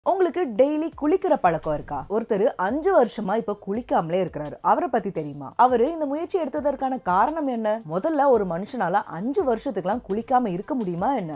உங்களுக்கு டெய்லி குளிக்கிற பழக்கம் இருக்கா ஒருத்தர் அஞ்சு வருஷமா இப்ப குளிக்காமலே இருக்கிறாரு அவரை பத்தி தெரியுமா அவரு இந்த முயற்சி எடுத்ததற்கான காரணம் என்ன முதல்ல ஒரு மனுஷனால அஞ்சு வருஷத்துக்குலாம் குளிக்காம இருக்க முடியுமா என்ன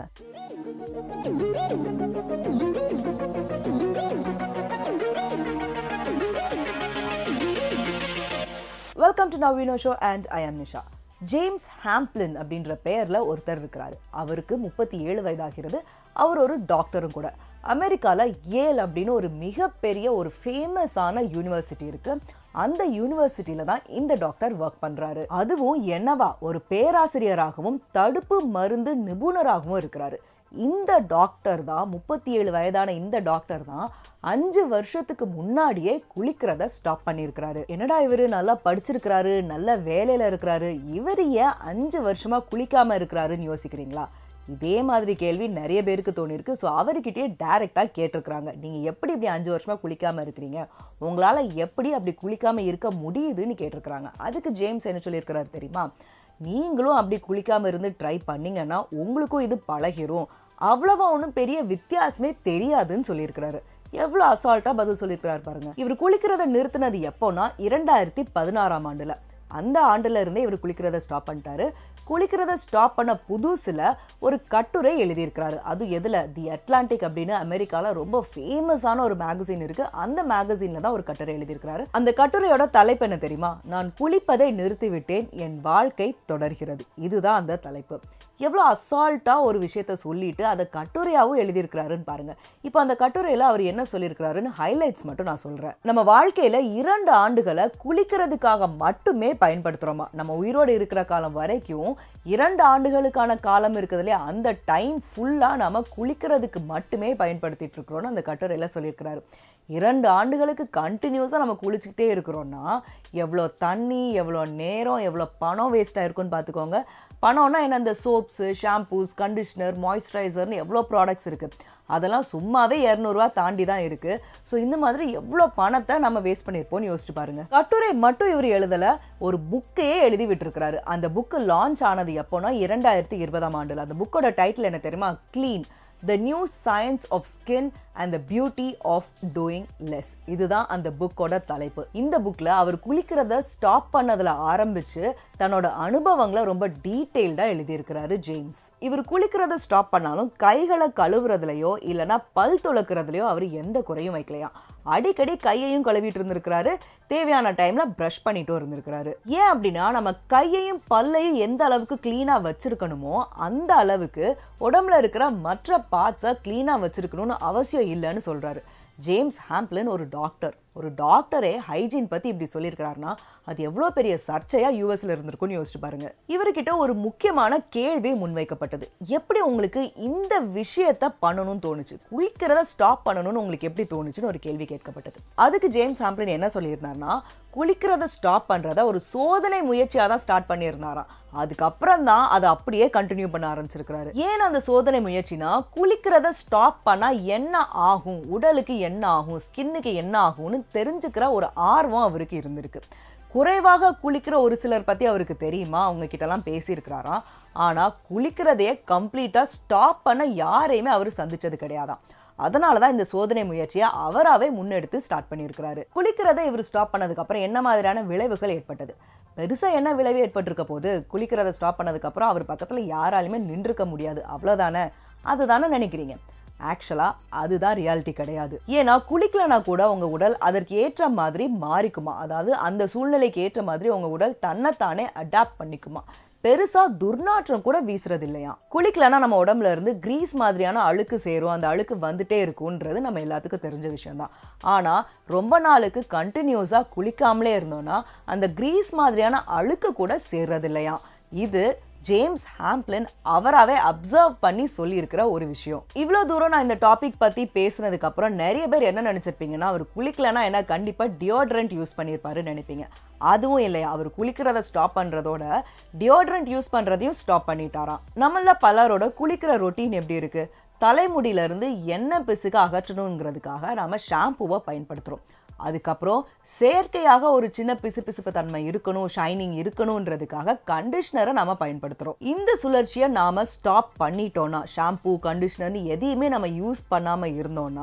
welcome to Naveeno show and I am Nisha James Hamblin அப்படின்ற பெயர்ல ஒருத்தர் இருக்கிறாரு அவருக்கு முப்பத்தி ஏழு வயதாகிறது அவர் ஒரு டாக்டரும் கூட அமெரிக்கால ஏல் அப்படின்னு ஒரு மிகப்பெரிய ஒரு ஃபேமஸான யூனிவர்சிட்டி இருக்கு அந்த யூனிவர்சிட்டியில தான் இந்த டாக்டர் ஒர்க் பண்றாரு அதுவும் என்னவா ஒரு பேராசிரியராகவும் தடுப்பு மருந்து நிபுணராகவும் இருக்கிறாரு இந்த டாக்டர் தான் முப்பத்தி ஏழு வயதான இந்த டாக்டர் தான் அஞ்சு வருஷத்துக்கு முன்னாடியே குளிக்கிறத ஸ்டாப் பண்ணியிருக்கிறாரு என்னடா இவரு நல்லா படிச்சிருக்கிறாரு நல்ல வேலையில இருக்கிறாரு இவர் ஏன் அஞ்சு வருஷமா குளிக்காம இருக்கிறாருன்னு யோசிக்கிறீங்களா இதே மாதிரி கேள்வி நிறைய பேருக்கு தோணிருக்கு ஸோ அவர்கிட்டயே டைரெக்டாக கேட்டிருக்கிறாங்க நீங்கள் எப்படி இப்படி அஞ்சு வருஷமாக குளிக்காமல் இருக்கிறீங்க உங்களால் எப்படி அப்படி குளிக்காமல் இருக்க முடியுதுன்னு கேட்டிருக்கிறாங்க அதுக்கு ஜேம்ஸ் என்ன சொல்லியிருக்கிறாரு தெரியுமா நீங்களும் அப்படி குளிக்காமல் இருந்து ட்ரை பண்ணீங்கன்னா உங்களுக்கும் இது பழகிரும் அவ்வளவா ஒன்றும் பெரிய வித்தியாசமே தெரியாதுன்னு சொல்லியிருக்கிறாரு எவ்வளோ அசால்ட்டாக பதில் சொல்லியிருக்கிறாரு பாருங்க இவர் குளிக்கிறத நிறுத்தினது எப்போனா இரண்டாயிரத்தி பதினாறாம் ஆண்டில் அந்த ஆண்டுல இருந்தே இவர் குளிக்கிறத ஸ்டாப் பண்ணிட்டாரு குளிக்கிறத ஸ்டாப் பண்ண புதுசுல ஒரு கட்டுரை எழுதியிருக்கிறாரு அது எதுல தி அட்லாண்டிக் அப்படின்னு அமெரிக்கால ரொம்ப ஃபேமஸான ஒரு மேகசின் இருக்கு அந்த மேகசின்ல தான் ஒரு கட்டுரை எழுதியிருக்கிறாரு அந்த கட்டுரையோட தலைப்பு என்ன தெரியுமா நான் குளிப்பதை நிறுத்திவிட்டேன் என் வாழ்க்கை தொடர்கிறது இதுதான் அந்த தலைப்பு எவ்வளோ அசால்ட்டா ஒரு விஷயத்த சொல்லிட்டு அதை கட்டுரையாவும் எழுதியிருக்கிறாருன்னு பாருங்க இப்போ அந்த கட்டுரையில அவர் என்ன சொல்லியிருக்கிறாருன்னு ஹைலைட்ஸ் மட்டும் நான் சொல்றேன் நம்ம வாழ்க்கையில இரண்டு ஆண்டுகளை குளிக்கிறதுக்காக மட்டுமே பயன்படுத்துறோமா நம்ம உயிரோடு இருக்கிற காலம் வரைக்கும் இரண்டு ஆண்டுகளுக்கான காலம் இருக்குது இல்லையா அந்த டைம் ஃபுல்லா நம்ம குளிக்கிறதுக்கு மட்டுமே பயன்படுத்திட்டு இருக்கிறோம்னு அந்த கட்டுரையில சொல்லியிருக்கிறாரு இரண்டு ஆண்டுகளுக்கு கண்டினியூஸாக நம்ம குளிச்சுக்கிட்டே இருக்கிறோம்னா எவ்வளோ தண்ணி எவ்வளோ நேரம் எவ்வளோ பணம் வேஸ்ட் ஆயிருக்குன்னு பார்த்துக்கோங்க பணம்னா என்ன இந்த சோப்ஸு ஷாம்பூஸ் கண்டிஷ்னர் மாய்ஸ்சரைசர்னு எவ்வளோ ப்ராடக்ட்ஸ் இருக்குது அதெல்லாம் சும்மாவே இரநூறுவா தாண்டி தான் இருக்குது ஸோ இந்த மாதிரி எவ்வளோ பணத்தை நம்ம வேஸ்ட் பண்ணியிருப்போம்னு யோசிச்சு பாருங்க கட்டுரை மட்டும் இவர் எழுதலை ஒரு புக்கையே எழுதி விட்டுருக்கிறாரு அந்த புக்கு லான்ச் ஆனது எப்போனா இரண்டாயிரத்தி இருபதாம் ஆண்டில் அந்த புக்கோட டைட்டில் என்ன தெரியுமா clean the new science of skin and the beauty of doing less இதுதான் அந்த புக்கோட தலைப்பு இந்த புக்கில் அவர் குளிக்கிறத ஸ்டாப் பண்ணதில் ஆரம்பித்து தன்னோட அனுபவங்களை ரொம்ப டீட்டெயில்டாக எழுதியிருக்கிறாரு ஜேம்ஸ் இவர் குளிக்கிறத ஸ்டாப் பண்ணாலும் கைகளை கழுவுறதுலையோ இல்லைனா பல் துளக்குறதுலையோ அவர் எந்த குறையும் வைக்கலையா அடிக்கடி கையையும் கழுவிட்டு இருந்திருக்கிறாரு தேவையான டைம்ல ப்ரஷ் பண்ணிட்டும் இருந்திருக்கிறாரு ஏன் அப்படின்னா நம்ம கையையும் பல்லையும் எந்த அளவுக்கு கிளீனா வச்சிருக்கணுமோ அந்த அளவுக்கு உடம்புல இருக்கிற மற்ற பார்ட்ஸை கிளீனா வச்சிருக்கணும்னு அவசியம் இல்லைன்னு சொல்றாரு ஜேம்ஸ் ஹாம்ப்ளின் ஒரு டாக்டர் ஒரு டாக்டரே ஹைஜீன் பத்தி இப்படி சொல்லியிருக்கிறாருன்னா அது எவ்வளோ பெரிய சர்ச்சையா யூஎஸ்ல இருந்திருக்கும்னு யோசிச்சு பாருங்க இவர்கிட்ட ஒரு முக்கியமான கேள்வி முன்வைக்கப்பட்டது எப்படி உங்களுக்கு இந்த விஷயத்த பண்ணணும்னு தோணுச்சு குளிக்கிறத ஸ்டாப் பண்ணணும்னு உங்களுக்கு எப்படி தோணுச்சுன்னு ஒரு கேள்வி கேட்கப்பட்டது அதுக்கு ஜேம்ஸ் ஹாம்ப்ளின் என்ன சொல்லியிருந்தாருன்னா குளிக்கிறத ஸ்டாப் பண்றத ஒரு சோதனை முயற்சியாக தான் ஸ்டார்ட் பண்ணியிருந்தாராம் அதுக்கப்புறம் தான் அதை அப்படியே கண்டினியூ பண்ண ஆரம்பிச்சிருக்கிறாரு ஏன் அந்த சோதனை முயற்சினா குளிக்கிறத ஸ்டாப் பண்ணா என்ன ஆகும் உடலுக்கு என்ன ஆகும் ஸ்கின்னுக்கு என்ன ஆகும்னு தெரிஞ்சுக்கிற ஒரு ஆர்வம் அவருக்கு இருந்திருக்கு குறைவாக குளிக்கிற ஒரு சிலர் பற்றி அவருக்கு தெரியுமா அவங்க கிட்டலாம் பேசியிருக்கிறாராம் ஆனால் குளிக்கிறதையே கம்ப்ளீட்டாக ஸ்டாப் பண்ண யாரையுமே அவர் சந்திச்சது கிடையாதாம் அதனால தான் இந்த சோதனை முயற்சியை அவராகவே முன்னெடுத்து ஸ்டார்ட் பண்ணியிருக்கிறாரு குளிக்கிறதை இவர் ஸ்டாப் பண்ணதுக்கப்புறம் என்ன மாதிரியான விளைவுகள் ஏற்பட்டது பெருசாக என்ன விளைவு ஏற்பட்டிருக்க போது குளிக்கிறத ஸ்டாப் பண்ணதுக்கப்புறம் அவர் பக்கத்தில் யாராலுமே நின்றுக்க முடியாது அவ்வளோதானே அதுதானே நினைக்கிறீங்க ஆக்சுவலாக அதுதான் ரியாலிட்டி கிடையாது ஏன்னா குளிக்கலனா கூட உங்கள் உடல் அதற்கு ஏற்ற மாதிரி மாறிக்குமா அதாவது அந்த சூழ்நிலைக்கு ஏற்ற மாதிரி உங்கள் உடல் தன்னைத்தானே அடாப்ட் பண்ணிக்குமா பெருசா துர்நாற்றம் கூட வீசுறது இல்லையா குளிக்கலனா நம்ம உடம்புல இருந்து கிரீஸ் மாதிரியான அழுக்கு சேரும் அந்த அழுக்கு வந்துட்டே இருக்கும்ன்றது நம்ம எல்லாத்துக்கும் தெரிஞ்ச விஷயம்தான் ஆனா ரொம்ப நாளுக்கு கண்டினியூஸா குளிக்காமலே இருந்தோம்னா அந்த கிரீஸ் மாதிரியான அழுக்கு கூட சேர்றது இல்லையா இது ஜேம்ஸ் ஹாம்ப்ளின் அவராகவே அப்சர்வ் பண்ணி சொல்லியிருக்கிற ஒரு விஷயம் இவ்வளோ தூரம் நான் இந்த டாபிக் பற்றி பேசுனதுக்கு அப்புறம் நிறைய பேர் என்ன நினச்சிருப்பீங்கன்னா அவர் குளிக்கலனா என்ன கண்டிப்பாக டியோட்ரண்ட் யூஸ் பண்ணியிருப்பாருன்னு நினைப்பீங்க அதுவும் இல்லையா அவர் குளிக்கிறத ஸ்டாப் பண்ணுறதோட டியோட்ரண்ட் யூஸ் பண்ணுறதையும் ஸ்டாப் பண்ணிட்டாராம் நம்மள பலரோட குளிக்கிற ரொட்டீன் எப்படி இருக்குது தலைமுடியிலேருந்து எண்ணெய் பிசுக்கு அகற்றணுங்கிறதுக்காக நாம் ஷாம்புவை பயன்படுத்துகிறோம் அதுக்கப்புறம் செயற்கையாக ஒரு சின்ன பிசுபிசுப்பு தன்மை இருக்கணும் ஷைனிங் இருக்கணுன்றதுக்காக கண்டிஷ்னரை நாம பயன்படுத்துறோம் இந்த சுழற்சியை நாம ஸ்டாப் பண்ணிட்டோம்னா ஷாம்பூ கண்டிஷ்னர்னு எதையுமே நம்ம யூஸ் பண்ணாம இருந்தோம்னா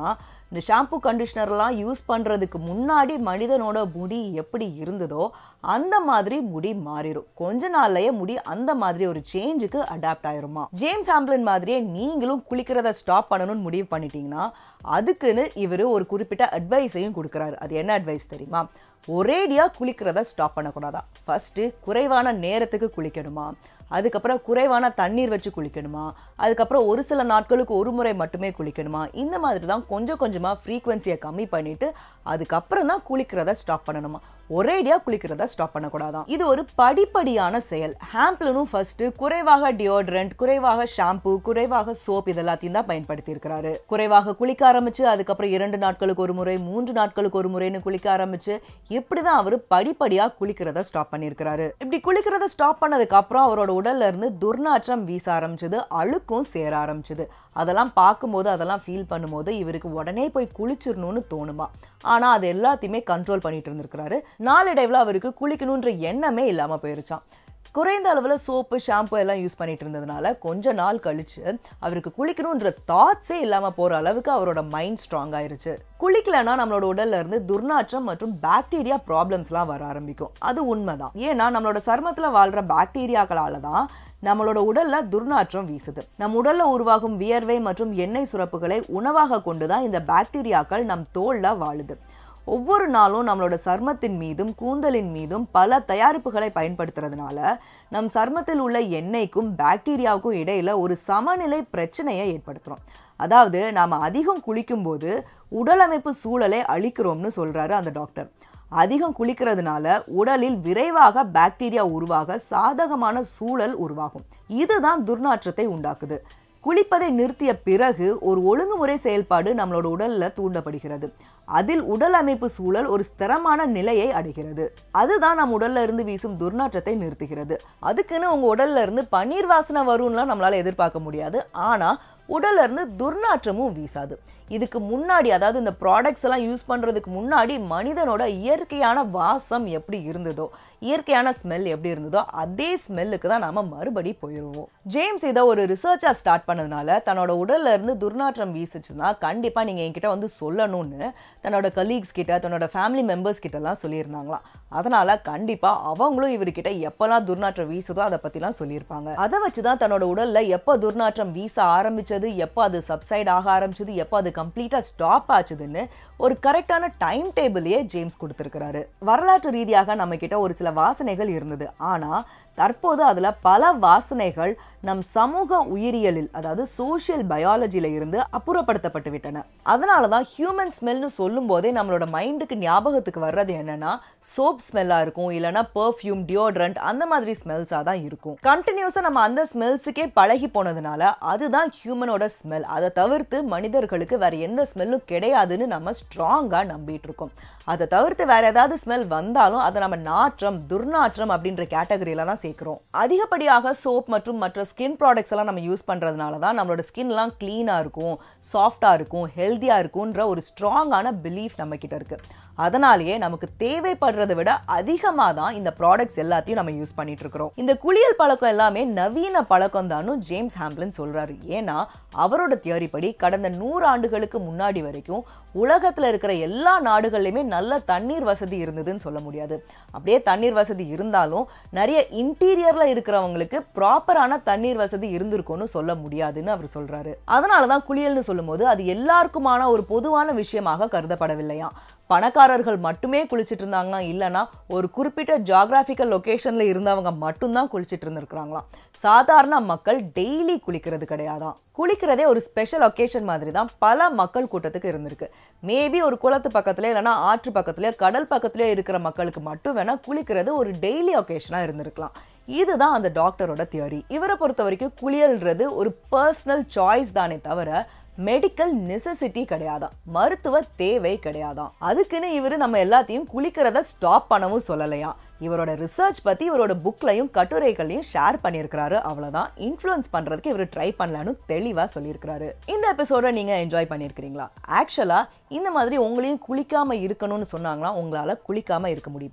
இந்த ஷாம்பு கண்டிஷனர்லாம் யூஸ் பண்ணுறதுக்கு முன்னாடி மனிதனோட முடி எப்படி இருந்ததோ அந்த மாதிரி முடி மாறிடும் கொஞ்ச நாள்லயே முடி அந்த மாதிரி ஒரு சேஞ்சுக்கு அடாப்ட் ஆயிருமா ஜேம்ஸ் ஆம்பிளன் மாதிரியே நீங்களும் குளிக்கிறத ஸ்டாப் பண்ணணும்னு முடிவு பண்ணிட்டீங்கன்னா அதுக்குன்னு இவர் ஒரு குறிப்பிட்ட அட்வைஸையும் கொடுக்குறாரு அது என்ன அட்வைஸ் தெரியுமா ஒரேடியாக குளிக்கிறத ஸ்டாப் பண்ணக்கூடாதா ஃபஸ்ட்டு குறைவான நேரத்துக்கு குளிக்கணுமா அதுக்கப்புறம் குறைவான தண்ணீர் வச்சு குளிக்கணுமா அதுக்கப்புறம் ஒரு சில நாட்களுக்கு ஒரு முறை மட்டுமே குளிக்கணுமா இந்த மாதிரி தான் கொஞ்சம் கொஞ்சமாக ஃப்ரீக்வன்சியை கம்மி பண்ணிட்டு அதுக்கப்புறம் தான் குளிக்கிறத ஸ்டாப் பண்ணணுமா ஒரேடியாக குளிக்கிறத ஸ்டாப் பண்ணக்கூடாதான் இது ஒரு படிப்படியான செயல் ஹாம்ப்லனும் ஃபர்ஸ்ட் குறைவாக டியோட்ரண்ட் குறைவாக ஷாம்பு குறைவாக சோப் இதெல்லாத்தையும் தான் பயன்படுத்தி இருக்கிறாரு குறைவாக குளிக்க ஆரம்பிச்சு அதுக்கப்புறம் இரண்டு நாட்களுக்கு ஒரு முறை மூன்று நாட்களுக்கு ஒரு முறைன்னு குளிக்க ஆரம்பிச்சு இப்படிதான் அவர் படிப்படியா குளிக்கிறத ஸ்டாப் பண்ணியிருக்கிறாரு இப்படி குளிக்கிறத ஸ்டாப் பண்ணதுக்கு அப்புறம் அவரோட உடல்ல இருந்து துர்நாற்றம் வீச ஆரம்பிச்சது அழுக்கும் சேர ஆரம்பிச்சது அதெல்லாம் பார்க்கும்போது அதெல்லாம் ஃபீல் பண்ணும்போது இவருக்கு உடனே போய் குளிச்சிடணும்னு தோணுமா ஆனா அது எல்லாத்தையுமே கண்ட்ரோல் பண்ணிட்டு இருந்திருக்கிறாரு நாளடைவில் அவருக்கு குளிக்கணுன்ற எண்ணமே இல்லாம போயிருச்சான் குறைந்த அளவில் சோப்பு ஷாம்பு எல்லாம் யூஸ் பண்ணிட்டு இருந்ததுனால கொஞ்ச நாள் கழிச்சு அவருக்கு குளிக்கணுன்ற தாட்ஸே இல்லாமல் போகிற அளவுக்கு அவரோட மைண்ட் ஸ்ட்ராங் ஆயிருச்சு குளிக்கலன்னா நம்மளோட உடல்ல இருந்து துர்நாற்றம் மற்றும் பாக்டீரியா ப்ராப்ளம்ஸ்லாம் வர ஆரம்பிக்கும் அது உண்மைதான் ஏன்னா நம்மளோட சருமத்தில் வாழ்ற பாக்டீரியாக்களால தான் நம்மளோட உடல்ல துர்நாற்றம் வீசுது நம் உடல்ல உருவாகும் வியர்வை மற்றும் எண்ணெய் சுரப்புகளை உணவாக கொண்டு தான் இந்த பாக்டீரியாக்கள் நம் தோல்ல வாழுது ஒவ்வொரு நாளும் நம்மளோட சர்மத்தின் மீதும் கூந்தலின் மீதும் பல தயாரிப்புகளை பயன்படுத்துறதுனால நம் சர்மத்தில் உள்ள எண்ணெய்க்கும் பாக்டீரியாவுக்கும் இடையில ஒரு சமநிலை பிரச்சனையை ஏற்படுத்துறோம் அதாவது நாம் அதிகம் குளிக்கும்போது உடலமைப்பு சூழலை அழிக்கிறோம்னு சொல்றாரு அந்த டாக்டர் அதிகம் குளிக்கிறதுனால உடலில் விரைவாக பாக்டீரியா உருவாக சாதகமான சூழல் உருவாகும் இதுதான் துர்நாற்றத்தை உண்டாக்குது குளிப்பதை நிறுத்திய பிறகு ஒரு ஒழுங்குமுறை செயல்பாடு நம்மளோட உடல்ல தூண்டப்படுகிறது அதில் உடல் அமைப்பு சூழல் ஒரு ஸ்திரமான நிலையை அடைகிறது அதுதான் நம் உடல்ல இருந்து வீசும் துர்நாற்றத்தை நிறுத்துகிறது அதுக்குன்னு உங்க உடல்ல இருந்து பன்னீர் வாசனை வரும்லாம் நம்மளால எதிர்பார்க்க முடியாது ஆனா உடல்ல இருந்து துர்நாற்றமும் வீசாது இதுக்கு முன்னாடி அதாவது இந்த ப்ராடக்ட்ஸ் எல்லாம் யூஸ் பண்றதுக்கு முன்னாடி மனிதனோட இயற்கையான வாசம் எப்படி இருந்ததோ இயற்கையான ஸ்மெல் எப்படி இருந்ததோ அதே ஸ்மெல்லுக்கு தான் நாம மறுபடி போயிடுவோம் ஜேம்ஸ் இதை ஒரு ரிசர்ச்சா ஸ்டார்ட் பண்ணதுனால தன்னோட உடல்ல இருந்து துர்நாற்றம் வீசுச்சுன்னா கண்டிப்பா நீங்க என்கிட்ட வந்து சொல்லணும்னு தன்னோட கலீக்ஸ் கிட்ட தன்னோட ஃபேமிலி மெம்பர்ஸ் கிட்ட எல்லாம் சொல்லியிருந்தாங்களாம் அதனால கண்டிப்பா அவங்களும் இவர்கிட்ட எப்பெல்லாம் துர்நாற்றம் வீசுதோ அதை பத்திலாம் சொல்லியிருப்பாங்க அதை வச்சுதான் தன்னோட உடல்ல எப்போ துர்நாற்றம் வீச ஆரம்பிச்சது எப்போ அது சப்சைட் ஆக ஆரம்பிச்சது எப்போ அது கம்ப்ளீட்டா ஸ்டாப் ஆச்சுதுன்னு ஒரு கரெக்டான டைம் டேபிளையே ஜேம்ஸ் கொடுத்திருக்கிறாரு வரலாற்று ரீதியாக நம்ம கிட்ட ஒரு சில வாசனைகள் இருந்தது ஆனா தற்போது அதுல பல வாசனைகள் நம் சமூக உயிரியலில் அதாவது சோஷியல் பயாலஜில இருந்து அப்புறப்படுத்தப்பட்டு விட்டன அதனால தான் ஹியூமன் ஸ்மெல்னு சொல்லும் போதே நம்மளோட மைண்டுக்கு ஞாபகத்துக்கு வர்றது என்னன்னா சோப் ஸ்மெல்லா இருக்கும் இல்லைன்னா பெர்ஃப்யூம் டியோட்ரண்ட் அந்த மாதிரி ஸ்மெல்ஸாக தான் இருக்கும் கண்டினியூஸாக நம்ம அந்த ஸ்மெல்ஸுக்கே பழகி போனதுனால அதுதான் ஹியூமனோட ஸ்மெல் அதை தவிர்த்து மனிதர்களுக்கு வேற எந்த ஸ்மெல்லும் கிடையாதுன்னு நம்ம ஸ்ட்ராங்காக நம்பிட்டு இருக்கோம் அதை தவிர்த்து வேற ஏதாவது ஸ்மெல் வந்தாலும் அதை நம்ம நாற்றம் துர்நாற்றம் அப்படின்ற கேட்டகரியில தான் சேர்க்கிறோம் அதிகப்படியாக சோப் மற்றும் மற்ற ஸ்கின் ப்ராடக்ட்ஸ் எல்லாம் நம்ம யூஸ் பண்றதுனால தான் நம்மளோட ஸ்கின்லாம் க்ளீனாக இருக்கும் சாஃப்டாக இருக்கும் ஹெல்த்தியாக இருக்கும்ன்ற ஒரு ஸ்ட்ராங்கான பிலீஃப் நம்ம கிட்ட இருக்கு அதனாலேயே நமக்கு தேவைப்படுறதை விட அதிகமாக தான் இந்த ப்ராடக்ட்ஸ் எல்லாத்தையும் நம்ம யூஸ் பண்ணிட்டு இருக்கிறோம் இந்த குளியல் பழக்கம் எல்லாமே நவீன பழக்கம் தான்னு ஜேம்ஸ் ஹாம்ப்ளின் சொல்றாரு ஏன்னா அவரோட தியரி படி கடந்த நூறு ஆண்டுகளுக்கு முன்னாடி வரைக்கும் உலகத்துல இருக்கிற எல்லா நாடுகள்லையுமே நல்ல தண்ணீர் வசதி இருந்ததுன்னு சொல்ல முடியாது அப்படியே தண்ணீர் வசதி இருந்தாலும் நிறைய இன்டீரியர்ல இருக்கிறவங்களுக்கு ப்ராப்பரான தண்ணீர் வசதி இருந்திருக்கும்னு சொல்ல முடியாதுன்னு அவர் சொல்றாரு அதனால தான் குளியல்னு சொல்லும்போது அது எல்லாருக்குமான ஒரு பொதுவான விஷயமாக கருதப்படவில்லையா பணக்காரர்கள் மட்டுமே குளிச்சிட்டு இருந்தாங்கன்னா இல்லைன்னா ஒரு குறிப்பிட்ட ஜாகிராபிக்கல் லொகேஷன்ல இருந்தவங்க மட்டும்தான் குளிச்சிட்டு இருந்திருக்கிறாங்களாம் சாதாரண மக்கள் டெய்லி குளிக்கிறது கிடையாதான் குளிக்கிறதே ஒரு ஸ்பெஷல் ஒகேஷன் மாதிரி தான் பல மக்கள் கூட்டத்துக்கு இருந்திருக்கு மேபி ஒரு குளத்து பக்கத்துல இல்லைன்னா ஆற்று பக்கத்துல கடல் பக்கத்துல இருக்கிற மக்களுக்கு மட்டும் வேணா குளிக்கிறது ஒரு டெய்லி ஒகேஷனா இருந்திருக்கலாம் இதுதான் அந்த டாக்டரோட தியரி இவரை பொறுத்த வரைக்கும் குளியல்ன்றது ஒரு பர்சனல் சாய்ஸ் தானே தவிர மெடிக்கல் நெசசிட்டி கிடையாதான் மருத்துவ தேவை கிடையாதான் அதுக்குன்னு இவர் நம்ம எல்லாத்தையும் குளிக்கிறத ஸ்டாப் பண்ணவும் சொல்லலையா இவரோட ரிசர்ச் பத்தி இவரோட புக்லையும் கட்டுரைகளையும் ஷேர் பண்ணியிருக்கிறாரு அவ்வளவுதான் இன்ஃப்ளூயன்ஸ் பண்றதுக்கு இவர் ட்ரை பண்ணலான்னு தெளிவா சொல்லியிருக்கிறாரு இந்த எபிசோட நீங்க என்ஜாய் பண்ணியிருக்கிறீங்களா ஆக்சுவலா இந்த மாதிரி உங்களையும் குளிக்காம இருக்கணும்னு சொன்னாங்களா உங்களால குளிக்காம இருக்க முடியுமா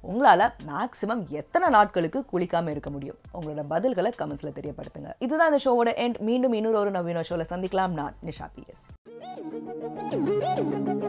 உங்களால் மேக்ஸிமம் எத்தனை நாட்களுக்கு குளிக்காமல் இருக்க முடியும் உங்களோட பதில்களை கமெண்ட்ஸில் தெரியப்படுத்துங்க இதுதான் இந்த ஷோவோட எண்ட் மீண்டும் இன்னொரு ஒரு நவீன ஷோவில் சந்திக்கலாம் நான் நிஷா பிஎஸ்